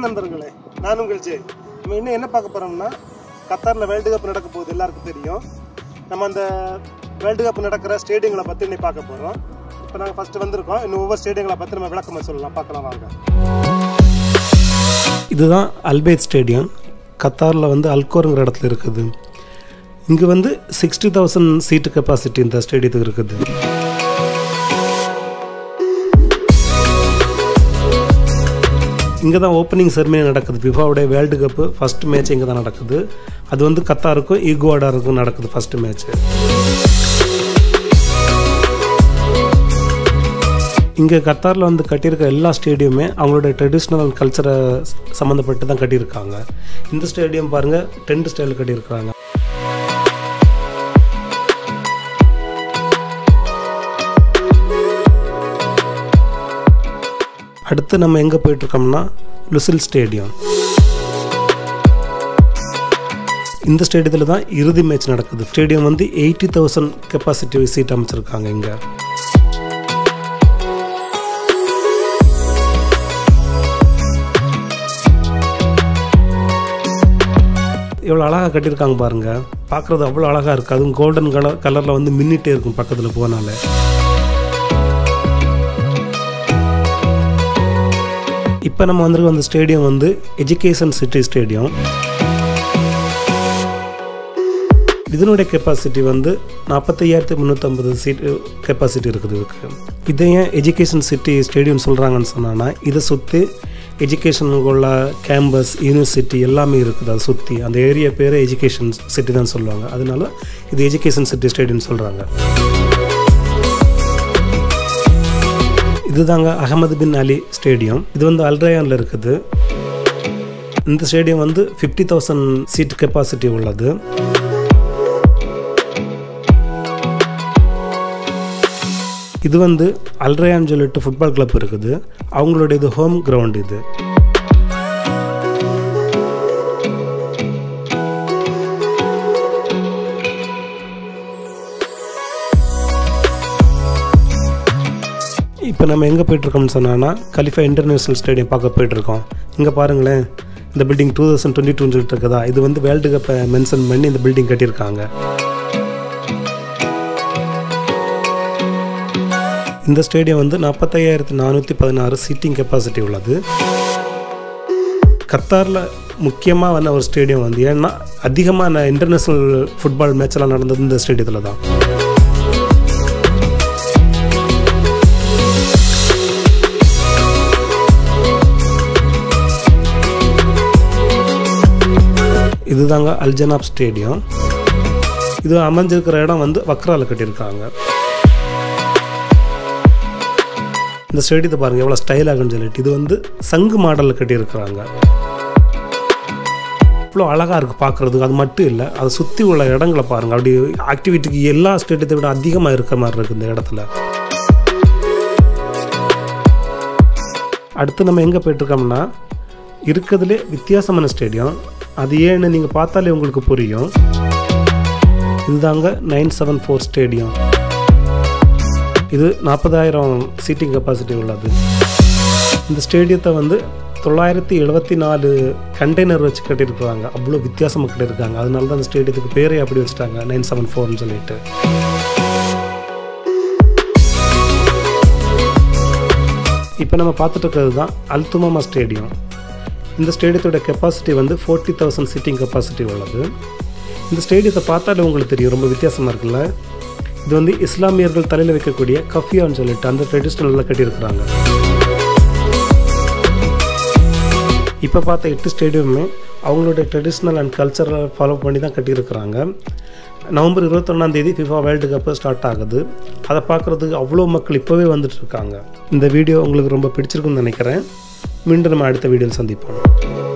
நண்பர்களே நான் உங்கள் ஜெய் நம்ம இன்னும் என்ன பார்க்க போறோம்னா கத்தாரில் வேர்ல்டு கப் நடக்க போகுது எல்லாருக்கும் தெரியும் நம்ம அந்த வேர்ல்டு கப் நடக்கிற ஸ்டேடியங்களை பற்றி இன்னைக்கு பார்க்க போகிறோம் இப்போ நாங்கள் ஃபஸ்ட்டு வந்திருக்கோம் இன்னும் ஒவ்வொரு ஸ்டேடியங்களை பற்றி நம்ம விளக்கமாக சொல்லலாம் பார்க்கலாம் வாங்க இதுதான் அல்பேத் ஸ்டேடியம் கத்தாரில் வந்து அல்கோருங்கிற இடத்துல இருக்குது இங்கே வந்து சிக்ஸ்டி தௌசண்ட் சீட்டு கெப்பாசிட்டி இந்த ஸ்டேடியத்துக்கு இருக்குது இங்கே தான் ஓப்பனிங் செரமனி நடக்குது ஃபிஃபாவுடைய வேர்ல்டு கப்பு ஃபஸ்ட் மேட்ச் இங்கே தான் நடக்குது அது வந்து கத்தாருக்கும் ஈகுவாடாருக்கும் நடக்குது ஃபஸ்ட் மேட்ச் இங்கே கத்தாரில் வந்து கட்டியிருக்க எல்லா ஸ்டேடியமே அவங்களோட ட்ரெடிஷ்னல் கல்ச்சரை சம்மந்தப்பட்டு தான் கட்டியிருக்காங்க இந்த ஸ்டேடியம் பாருங்கள் டென்ட் ஸ்டைலில் கட்டியிருக்காங்க அடுத்து நம்ம எங்கே போயிட்டுருக்கோம்னா லுசில் ஸ்டேடியம் இந்த ஸ்டேடியத்தில் தான் இறுதி மேட்ச் நடக்குது ஸ்டேடியம் வந்து எயிட்டி தௌசண்ட் கெப்பாசிட்டி சீட் அமைச்சிருக்காங்க இங்கே எவ்வளோ அழகாக கட்டியிருக்காங்க பாருங்க பார்க்குறது அவ்வளோ அழகாக இருக்குது அதுவும் கோல்டன் கலர் கலரில் வந்து மின்னிட்டே இருக்கும் பக்கத்தில் போனால இப்போ நம்ம வந்திருக்க அந்த ஸ்டேடியம் வந்து எஜுகேஷன் சிட்டி ஸ்டேடியம் இதனுடைய கெப்பாசிட்டி வந்து நாற்பத்தையாயிரத்தி முந்நூற்றம்பது சீட் கெப்பாசிட்டி இருக்குது இதுக்கு இதை ஏன் எஜுகேஷன் சிட்டி ஸ்டேடியம் சொல்கிறாங்கன்னு சொன்னான்னா இதை சுற்றி எஜுகேஷனுக்கு உள்ள கேம்பஸ் யூனிவர்சிட்டி எல்லாமே இருக்குது அதை சுற்றி அந்த ஏரியா பேர் எஜுகேஷன் சிட்டி தான் சொல்லுவாங்க அதனால இது எஜுகேஷன் சிட்டி ஸ்டேடியம் சொல்கிறாங்க இதுதாங்க அகமது பின் அலி ஸ்டேடியம் இது வந்து அல்ரயானில் இருக்குது இந்த ஸ்டேடியம் வந்து ஃபிஃப்டி தௌசண்ட் சீட் கெப்பாசிட்டி உள்ளது இது வந்து அல்ரயான் சொல்லிட்டு ஃபுட்பால் கிளப் இருக்குது அவங்களோட இது ஹோம் கிரவுண்ட் இது இப்போ நம்ம எங்கே போயிட்டுருக்கோம்னு சொன்னோன்னா கலிஃபா இன்டர்நேஷ்னல் ஸ்டேடியம் பார்க்க போயிட்டுருக்கோம் இங்கே பாருங்களேன் இந்த பில்டிங் டூ தௌசண்ட் டுவெண்ட்டி டூன்னு சொல்லிட்டு இருக்குதா இது வந்து வேர்ல்டு கப்பை மென்ஷன் பண்ணி இந்த பில்டிங் கட்டியிருக்காங்க இந்த ஸ்டேடியம் வந்து நாற்பத்தையாயிரத்தி நானூற்றி பதினாறு சீட்டிங் கெப்பாசிட்டி உள்ளது கத்தாரில் முக்கியமாக வந்த ஒரு ஸ்டேடியம் வந்து ஏன்னா அதிகமான இன்டர்நேஷ்னல் ஃபுட்பால் மேட்ச்லாம் நடந்தது இந்த ஸ்டேடியத்தில் தான் இதுதாங்க அல்ஜனாப் ஸ்டேடியம் இது அமைஞ்சிருக்கிற இடம் வந்து வக்ரால கட்டியிருக்காங்க இந்த ஸ்டேடியத்தை பாருங்கள் எவ்வளோ ஸ்டைலாகுன்னு சொல்லிட்டு இது வந்து சங்கு மாடலில் கட்டியிருக்கிறாங்க இவ்வளோ அழகாக இருக்குது பார்க்குறதுக்கு அது மட்டும் இல்லை அதை சுற்றி உள்ள இடங்களை பாருங்கள் அப்படி ஆக்டிவிட்டிக்கு எல்லா ஸ்டேடியத்தை விட அதிகமாக இருக்க மாதிரி இருக்குது இந்த இடத்துல அடுத்து நம்ம எங்கே போயிட்டுருக்கோம்னா இருக்கிறதுலே வித்தியாசமான ஸ்டேடியம் அது ஏன்னு நீங்கள் பார்த்தாலே உங்களுக்கு புரியும் இதுதாங்க நைன் செவன் ஃபோர் ஸ்டேடியம் இது நாற்பதாயிரம் சீட்டிங் கெப்பாசிட்டி உள்ளது இந்த ஸ்டேடியத்தை வந்து தொள்ளாயிரத்தி எழுபத்தி நாலு கண்டெய்னர் வச்சு கட்டியிருக்கிறாங்க அவ்வளோ வித்தியாசமாக கட்டியிருக்காங்க அதனால தான் அந்த ஸ்டேடியத்துக்கு பேரே அப்படி வச்சுட்டாங்க நைன் செவன் ஃபோர்னு சொல்லிட்டு இப்போ நம்ம பார்த்துட்டு இருக்கிறது தான் அல்துமாமா ஸ்டேடியம் இந்த ஸ்டேடியத்தோட கெப்பாசிட்டி வந்து ஃபோர்ட்டி தௌசண்ட் சீட்டிங் கெப்பாசிட்டி உள்ளது இந்த ஸ்டேடியத்தை பார்த்தாலே உங்களுக்கு தெரியும் ரொம்ப வித்தியாசமாக இருக்குல்ல இது வந்து இஸ்லாமியர்கள் தலையில் வைக்கக்கூடிய கஃபியான்னு சொல்லிட்டு அந்த ட்ரெடிஷ்னலில் கட்டியிருக்கிறாங்க இப்போ பார்த்த எட்டு ஸ்டேடியமுமே அவங்களோட ட்ரெடிஷ்னல் அண்ட் கல்ச்சரை ஃபாலோ பண்ணி தான் கட்டியிருக்கிறாங்க நவம்பர் இருபத்தொன்னாம் தேதி ஃபிஃபா வேர்ல்டு கப்பு ஸ்டார்ட் ஆகுது அதை பார்க்குறதுக்கு அவ்வளோ மக்கள் இப்போவே வந்துட்டு இருக்காங்க இந்த வீடியோ உங்களுக்கு ரொம்ப பிடிச்சிருக்குன்னு நினைக்கிறேன் மீண்டும் நம்ம அடுத்த வீடியோவில் சந்திப்போம்